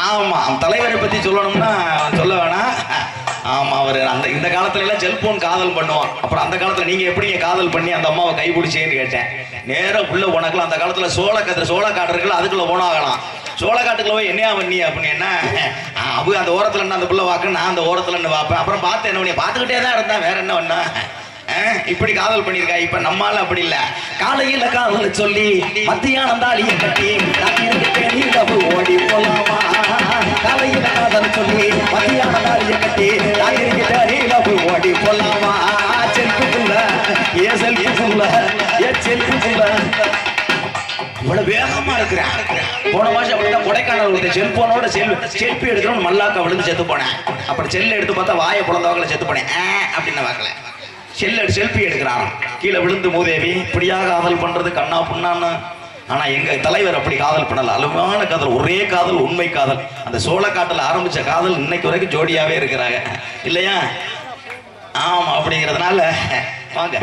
ஆமா அவன் தலைவரை பத்தி சொல்லணும்னா சொல்ல வேணாம் ஆமா அவர் அந்த இந்த காலத்துல எல்லாம் செல்போன் காதல் பண்ணுவான் அப்புறம் அந்த காலத்துல நீங்க எப்படிங்க காதல் பண்ணி அந்த அம்மாவை கைப்பிடிச்சேன்னு கேட்டேன் நேரா உள்ள போனாக்கலாம் அந்த காலத்துல சோள கதிர சோள காடு இருக்குல்ல அதுக்குள்ள போனாகலாம் சோளக்காட்டுக்குள்ள போய் என்னையா பண்ணி அப்படின்னா அவங்க அந்த ஓரத்துல நின்னு அந்த புள்ள வாக்கு நான் அந்த ஓரத்துல நின்னு பார்ப்பேன் அப்புறம் பார்த்து என்ன பண்ணி பார்த்துக்கிட்டே தான் இருந்தேன் வேற என்ன பண்ணா அஹ், இப்படி காதல் பண்ணிருக்கா இப்ப நம்மால அப்படி இல்ல காலையில காதல் சொல்லி மத்தியானம் தாலியை கட்டி ராத்திரிக்கு நீரவு ஓடி போலாமா காலையில காதல் சொல்லி மத்தியானம் தாலியை கட்டி ராத்திரிக்கு நீரவு ஓடி போலாமா செல்ஃபுக்குள்ள ஏ செல்ஃபுக்குள்ள ஏ செல்ஃபுக்குள்ள இவ்வளவு வேகமா இருக்கிறேன் போன மாசம் அப்படிதான் கொடைக்கானல் ஒருத்தன் செல்போனோட செல் செல்ஃபி எடுக்கணும் மல்லாக்கா விழுந்து செத்து போனேன் அப்புறம் செல்ல எடுத்து பார்த்தா வாயை பிறந்தவங்கள செத்து போனேன் ஆ, அப்படின்னு பார்க்கல செல்ல செல்ஃபி எடுக்கிறான் கீழே விழுந்து மூதேவி இப்படியா காதல் பண்றது கண்ணா புண்ணான்னு ஆனா எங்க தலைவர் அப்படி காதல் பண்ணல அழுவான காதல் ஒரே காதல் உண்மை காதல் அந்த சோளக்காட்டுல ஆரம்பிச்ச காதல் இன்னைக்கு வரைக்கும் ஜோடியாவே இருக்கிறாங்க இல்லையா ஆமா அப்படிங்கிறதுனால வாங்க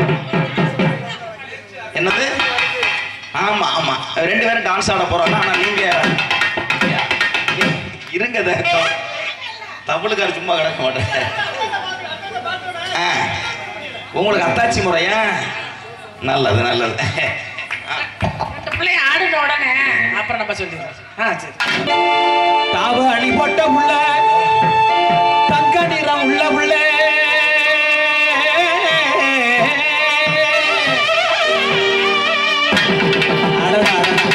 என்னது ஆமா ஆமா ரெண்டு பேரும் டான்ஸ் ஆட போறாங்க ஆனா நீங்க இருங்க த- த- தமிழுக்கார சும்மா கிடக்க மாட்டேன் ஆ, உங்களுக்கு அத்தாச்சி முறையா நல்லது நல்லது இந்த பிள்ளைய ஆடின உடனே அப்புறம் நம்ம சொல்லிடுறோம் ஆ சரி தாவ அணி போட்ட உள்ள தங்க நிறம் உள்ள உள்ள அடடா, அடடா.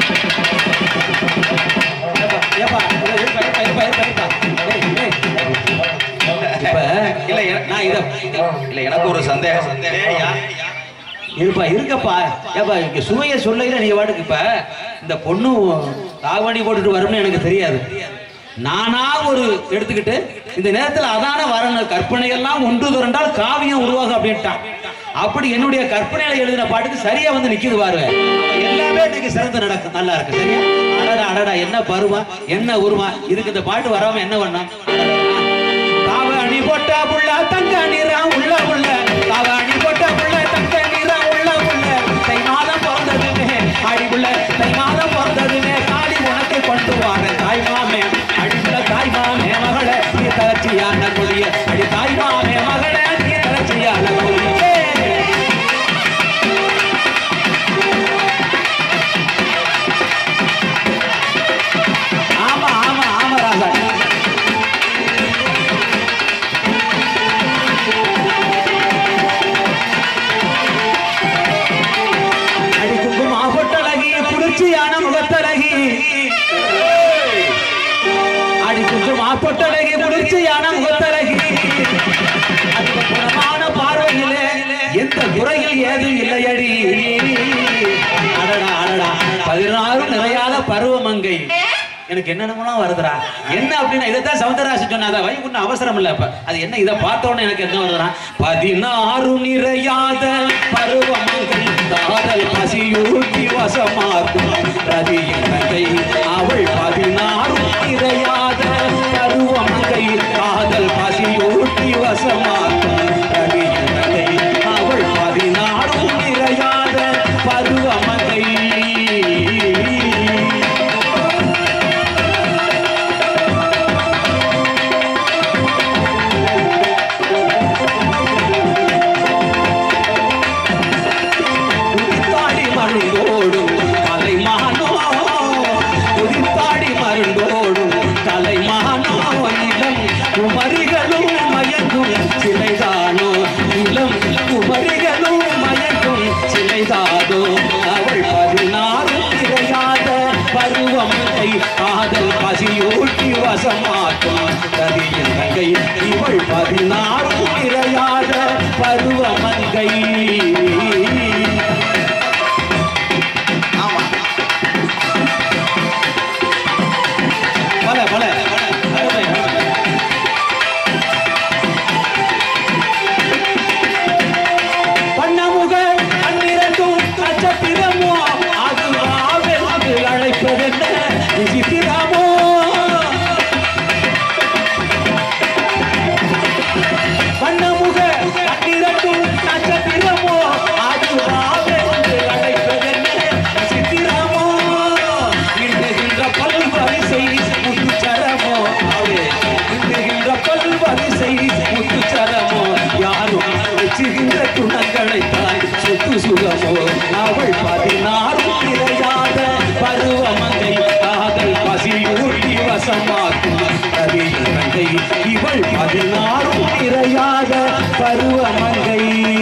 ஏப்பா, ஏப்பா, இருப்பா, இருப்பா, இருப்பா, இருப்பா, இருப்பா. ஏய், ஏய். இப்ப இல்ல என- நான் இத இல்ல எனக்கு ஒரு சந்தேகம் ஏய், யா- இருப்பா இருக்கப்பா ஏப்பா இங்க சுவைய சொல்லையில நீ வாட்டுக்கு இப்ப இந்த பொண்ணு தாவணி போட்டுட்டு வரும்னு எனக்கு தெரியாது நானா ஒரு எடுத்துக்கிட்டு இந்த நேரத்துல அதான வரணும் கற்பனை எல்லாம் ஒன்று திரண்டால் காவியம் உருவாகும் அப்படின்ட்டான் அப்படி என்னுடைய கற்பனையில எழுதின பாட்டுக்கு சரியா வந்து நிக்குது பாரு எல்லாமே இன்னைக்கு சிறந்து நடக்கும் நல்லா இருக்கு சரியா அடடா அடடா என்ன பருவா என்ன உருவா இதுக்கு இந்த பாட்டு வராம என்ன பண்ணா தாவணி போட்ட புள்ள தங்க நிறம் உள்ள உள்ள தாவணி போட்ட புள்ள தங்க நிறம் உள்ள உள்ள தை மாதம் பிறந்ததுமே அடி புள்ள தை மாதம் பிறந்ததுமே காளி உனக்கு கொண்டு வார தாய் மாமே அடிப்புள்ள தாய் மாமே மகளே நீ தளர்ச்சியான கொடிய அடி தாய் மாமே மகளே நீ தளர்ச்சியான கொடியே ஆமா ஆமா ஆமா ராசா அடி குங்கும பொட்டழகி குளிர்ச்சியான முகத்தழகி அடி குங்கும பொட்டழகி குளிர்ச்சியான முகத்தழகி அந்த குணமான பார்வையிலே எந்த குறையில் ஏதும் இல்லையடி அடடா அடடா பதினாறு நிறையாத பருவமங்கை எனக்கு என்னென்னலாம் வருதுடா என்ன அப்படின்னா இதைத்தான் சவுந்தரராஜன் சொன்னாத வை ஒன்றும் அவசரம் இல்லை இப்ப அது என்ன இதை பார்த்த உடனே எனக்கு என்ன வருதுடா பதினாறு நிறையாத பருவமங்கை காதல் பசியூட்டி வசமாக்கும் ரதியின் தங்கை அவள் பதினாறு நிறையாத பருவமங்கை காதல் பசியூட்டி வசமாக்கும் ரதியின் தங்கை அவள் பதினாறு நிறையாத பருவமங்கை உதித்தாடி மருந்தோடும் கலைமானோ உதித்தாடி மருந்தோடும் கலைமானோ இளம் குமரிகளும் மயங்கும் சிலைதானோ இளம் குமரிகளும் மயங்கும் சிலைதானோ அவள் பதினாறு திரையாத பருவமங்கை காதல் பசியூட்டி வசமாக்கும் கதியின் தங்கை இவள் பதினாறு திரையாத பருவமங்கை ஆமா பல பல அருமை, அருமை. வண்ணமுக கண்ணிரண்டும் நட்சத்திரமோ அது ஆவென்று அழைப்பதென்ன விசித்திரமோ வண்ணமுக கண்ணிரண்டும் நட்சத்திரமோ அது ஆவென்று அழைப்பதென்ன விசித்திரமோ எண்ணுகின்ற பல்வரிசை முத்துச்சர வசமாக்கும் கதிரங்கை இவள் பதினாறும் நிறையாத பருவமங்கை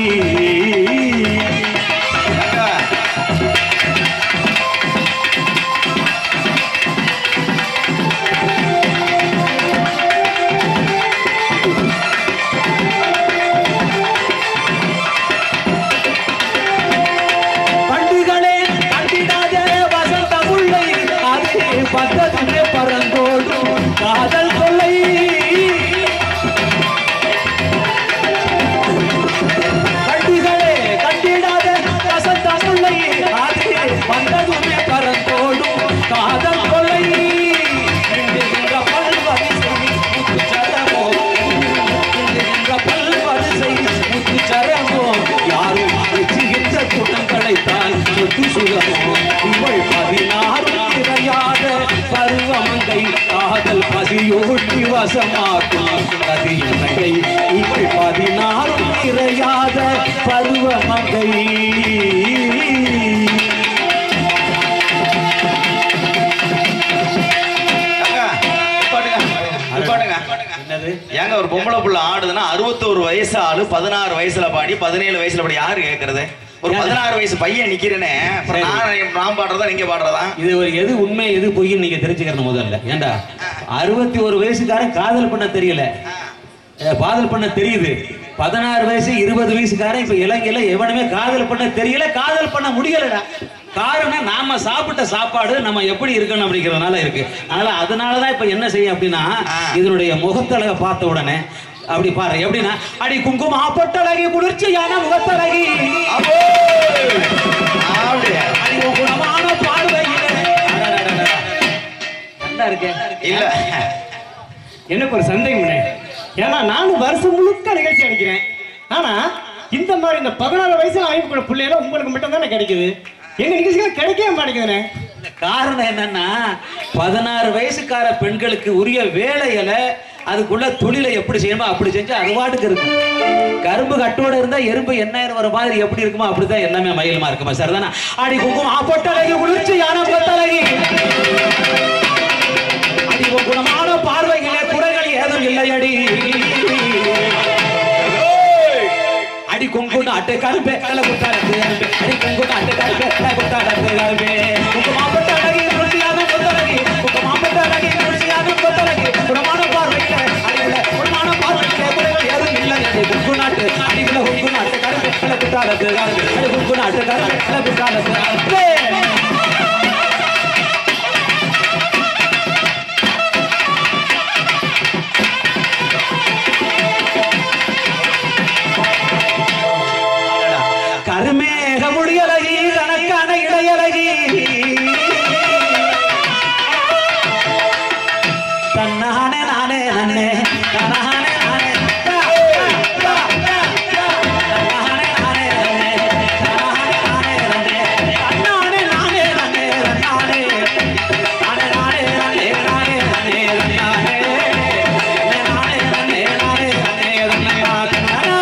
பண்டுகளே கண்டிடாத வசந்த முல்லை அதே பக்கத்திலே பறந்தோடும் காதல் கொள்ளை கண்டுகளே கண்டிடாத வசந்த முல்லை அதே வந்ததுமே பறந்தோடும் காதல் கொள்ளை இன்றுகின்ற பல்வரிசை முத்துச்சரமோ இன்றுகின்ற பல்வரிசை முத்துச்சரமோ யாரும் வெச்சுகின்ற குணங்களைத்தான் சொத்து சுகமோ இவள் பதினாறு நிறையாத பருவமங்கை காதல் பதியோட்டி வசமாக்கும் கதியங்கை இவள் பதினாறு நிறையாத பருவமங்கை அக்கா, நிப்பாட்டுங்க. நிப்பாட்டுங்க. என்னது ஏங்க ஒரு பொம்பளை புள்ள ஆடுதுன்னா அறுபத்தோரு வயசு ஆளு பதினாறு வயசுல பாடி பதினேழு வயசுல பாடி யாரு கேக்குறது ஒரு ஏங்க? பதினாறு வயசு பையன் நிக்கிறேனே அப்புறம் சரி. நான் நான் பாடுறதா நீங்க பாடுறதா இது ஒரு எது உண்மை எது பொய்ன்னு நீங்க தெரிஞ்சுக்கணும் முதல்ல ஏண்டா அறுபத்தி ஒரு வயசுக்காரன் காதல் பண்ண தெரியல அஹ் காதல் பண்ண தெரியுது பதினாறு வயசு இருபது வயசுக்காரன் இப்ப இலங்கையில எவனுமே காதல் பண்ண தெரியல காதல் பண்ண முடியலடா காரணம் நாம சாப்பிட்ட சாப்பாடு நம்ம எப்படி இருக்கணும் அப்படிங்கறதுனால இருக்கு அதனால அதனாலதான் இப்ப என்ன செய்யும் அப்படின்னா ஆ. இதனுடைய முகத்தழக பார்த்த உடனே அப்படி பாரு எப்படின்னா அடி குங்கும பொட்டழகி குளிர்ச்சியான முகத்தழகி அப்போ அப்படியே. அடி உன் குணமான பார்வையிலே அடடடடடா. நல்லா இருக்கே இல்ல எனக்கு ஒரு சந்தேகம்ண்ணே ஏன்னா நானும் வருஷம் முழுக்க நிகழ்ச்சி அடிக்கிறேன் ஆனா இந்த மாதிரி இந்த பதினாலு வயசுல அமைப்பு கூட பிள்ளைகள உங்களுக்கு மட்டும் தானே கிடைக்குது எங்க நிகழ்ச்சிகள் கிடைக்கவே மாட்டேங்குதுண்ணே காரணம் என்னன்னா பதினாறு வயசுக்கார பெண்களுக்கு உரிய வேலைகளை அதுக்குள்ள தொழிலை எப்படி செய்யணுமோ அப்படி செஞ்சா அது பாட்டுக்கு இருக்கும் கரும்பு கட்டோட இருந்தா எறும்பு எண்ணாயிரம் வர மாதிரி எப்படி இருக்குமோ அப்படிதான் எல்லாமே மயிலுமா இருக்குமா சரிதானா அடி குங்குமம் பொட்டழகி குளிர்ச்சி யானை பொட்டழகி அடி உன் குணமான பார்வைகளே குறைகள் ஏதும் இல்லையடி அடி கொங்குண்டு அட்டை கருப்பே கல குட்டாரத்து கருப்பே அடி கொங்குண்டு அட்டை கருப்பே கல குட்டாரத்து கருப்பே உங்க மாம்பட்ட அழகி ருசியான கொத்தழகி உங்க மாம்பட்ட அழகி ருசியான கொத்தழகி குணமான பார்வையில அடிவுல குணமான பார்வையில குறைகள் ஏதும் இல்லை அடி குங்கு நாட்டு அடிவுல உங்கு நாட்டு கருப்பே கல குட்டாரத்து கருப்பே அடி குங்கு நாட்டு கருப்பே கல குட்டாரத்து கருப்பே கருமேக முடியலகி கணக்கான இடையலகி தன்னானே நானே நன்னே தனானே நானே தா, தா, தா, தா, தா. தன்னானே நானே நன்னே, தனானே நானே நன்னே, தன்னானே நானே நன்னே, தன்னானே. நானே நானே நன்னே, நானே நன்னே, தன்னானே. நானே நன்னே, நானே நன்னே, தன்னானே, தன்னானே.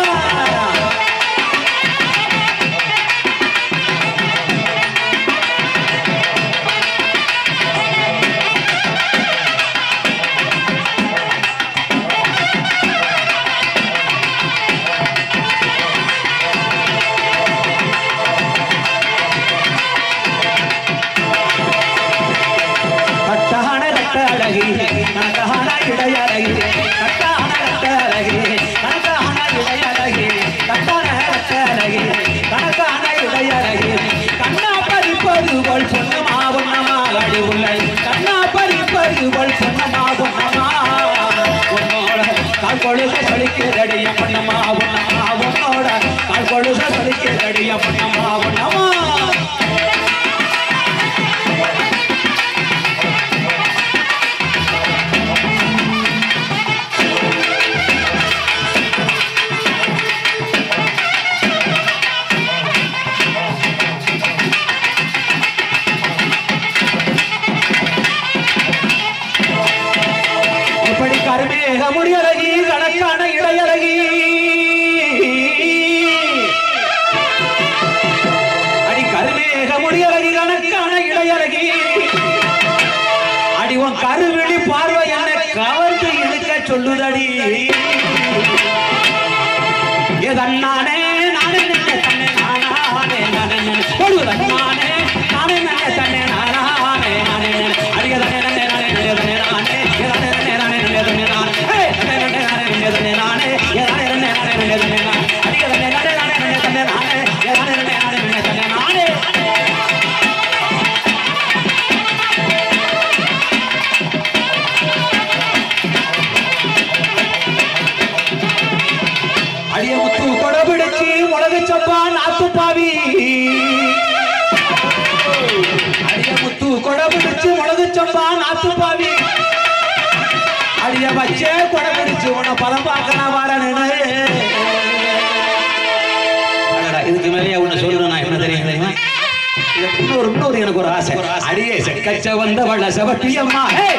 கட்டான கட்ட அழகி கனகான இடையழகி கட்டான கட்ட அழகி கனகான இடையழகி கட்டான கட்ட அழகி கனகான இடையழகி கண்ணா பறிப்பது போல் சொன்னமா பொன்னமா அடி உள்ளை கண்ணா பறிப்பது போல் சொன்னமா பொன்னமா உன்னோட கால் கொழுக சலிக்கிறடிய பொன்னமா பொன்னமா உன்னோட கால் கொழுக சலிக்கிறடிய பொன்னமா பொன்னமா இப்படி கருமேக முடியழகி கணக்கான இடையழகி அடி கருமேக முடியழகி கணக்கான இடையழகி அடி உன் கருவிழி பார்வை என்ன கவர்ந்து இழுக்க சொல்லுதடி ஏதன்னானே நானே நின்ன தன்னை நானானே நானே நானே பொழுதன்னானே நானே நின்ன தன்னை நானானே நானே நானே அடியதனே நானே நானே நினையதனே நானே ஏதனே நானே நானே நினையதனே நானே ஹே நானே நானே நானே நினையதனே நானே ஏதனே நானே நானே நினையதனே நானே அடியதனே நானே நானே நினையதனே நானே ஏதனே நானே நானே நினையதனே நானே அடிய முத்து கொடபிடிச்சு முளகு சப்பா நாத்து பாவி அடிய முத்து கொடபிடிச்சு முளகு சப்பா நாத்து பாவி அடிய வச்சே கொடபிடிச்சு உன்னை பதம் பார்க்கலாம் வாரனு இதுக்கு மேலேயே உன்னை சொல்லணும் நான் என்ன தெரியும் தெரியுமா இதுக்கு இன்னொரு இன்னொரு எனக்கு ஒரு ஆசை அடியே கச்ச வந்த வள செவட்டியம்மா ஏய்!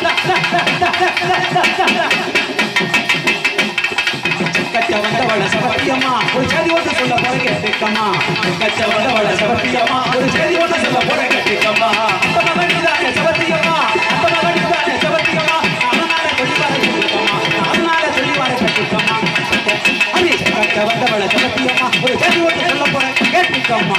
கச்ச வந்தவள சபத்தியம்மா ஒரு செய்தி ஒன்று சொல்ல போற கேட்டுக்கம்மா கச்ச வந்தவள சபத்தியம்மா ஒரு செய்தி ஒன்று சொல்ல போற கேட்டுக்கம்மா அந்த மகனிதானே சபத்தியம்மா அந்த மகனிதானே சபத்தியம்மா அதனால சொல்லி வர கேட்டுக்கம்மா அதனால சொல்லி வர கேட்டுக்கம்மா அடி கச்ச வந்தவள சபத்தியம்மா ஒரு செய்தி ஒன்று சொல்ல போற கேட்டுக்கம்மா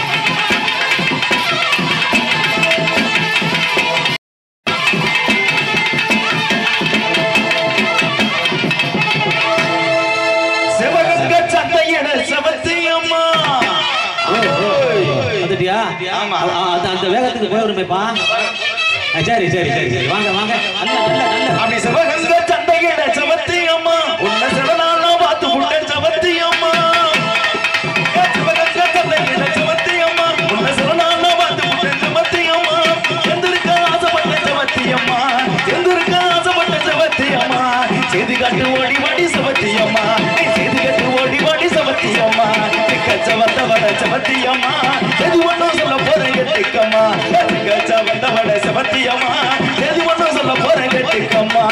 சிவகங்க சந்தையிட செவத்தியம்மா வந்துட்டியா ஆமா. ஆ, அது அந்த வேகத்துக்கு போய் வருமேப்பா ஆ, சரி சரி சரி சரி வாங்க வாங்க நல்ல நல்ல நல்ல அப்படி சிவகங்க சந்தையிட செவத்தியம்மா உன்னை சிவனால பார்த்து உள்ள செவத்தியம்மா சிவகங்க சந்தையிட செவத்தியம்மா உன்னை சிவனால பார்த்து உள்ள செவத்தியம்மா எந்திருக்க ஆசைப்பட்ட செவத்தியம்மா எந்திருக்க ஆசைப்பட்ட செவத்தியம்மா செய்தி காட்டு ஓடி வாடி செவத்தியம்மா நீ செய்தி காட்டு ஓடி வாடி செவத்தியம்மா கச்ச வந்த வட செவத்தியம்மா எது ஒன்றும் சொல்ல போறேன் கெட்டிக்கம்மா கச்ச வந்த வட செவத்தியம்மா எது ஒன்றும் சொல்ல போறேன் கெட்டிக்கம்மா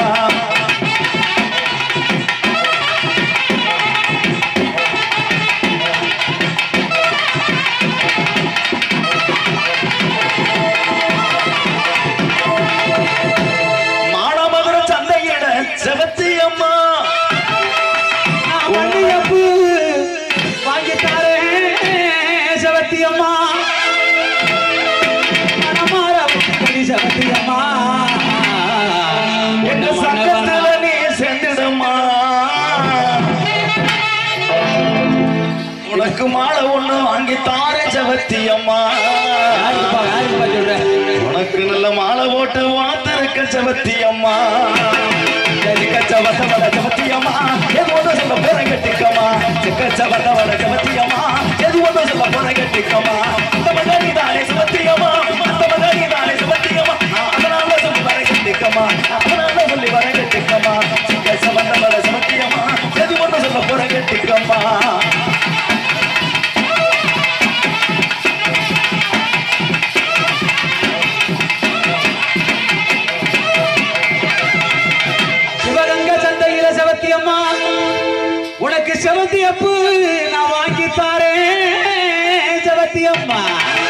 மானாமதுர சந்தையிட செவத்தியம்மா நான் மல்லிகைப்பூ வாங்கித் தாரேன் செவத்தியம்மா. மனமார பூக்கொடி செவத்தியம்மா. எங்க உன்னை சங்கத்துல நீ சென்றிடம்மா உனக்கு மாலை ஒண்ணு வாங்கி தாரே செவத்தியம்மா யாருக்குப்பா, யாருக்குப்பா சொல்ற? உனக்கு நல்ல மாலை போட்டு வாத்திருக்க செவத்தியம்மா கச்ச வந்த வட செவத்தியம்மா எது ஒன்று சொல்ல போற கட்டிக்கம்மா கச்ச வந்த வட செவத்தியம்மா எது ஒன்று சொல்ல போற கட்டிக்கம்மா அந்த மகனி தானே செவத்தியம்மா அந்த மகனி தானே செவத்தியம்மா அதனால சொல்லி வர கட்டிக்கம்மா அதனால சொல்லி வர கட்டிக்கம்மா கச்ச வந்த வட செவத்தியம்மா எது ஒன்று சொல்ல போற கட்டிக்கம்மா சிவகங்கை சந்தையில செவத்தியம்மா உனக்கு செவத்தியப்பு நான் வாங்கி தாரேன் செவத்தியம்மா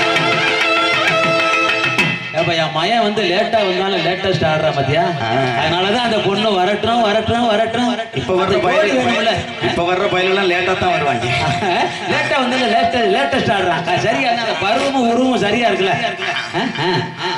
ஏப்பா என் மயன் வந்து லேட்டா வந்தாலும் லேட்டஸ்ட் ஆடுறா பாத்தியா ஆ. அதனாலதான் அந்த பொண்ணு வரட்டும் வரட்டும் வரட்டும் இப்ப வர்ற அந்த ஜோடி வேணும்ல பயில இப்ப வர்ற பயிலெல்லாம் லேட்டா தான் வருவாங்க லேட்டா வந்து லேட்டஸ்ட் லேட்டஸ்ட் ஆடுறான் சரியா அந்த பருவமும் உருவமும் சரியா இருக்குல்ல ஆ, ஆ, ஆ.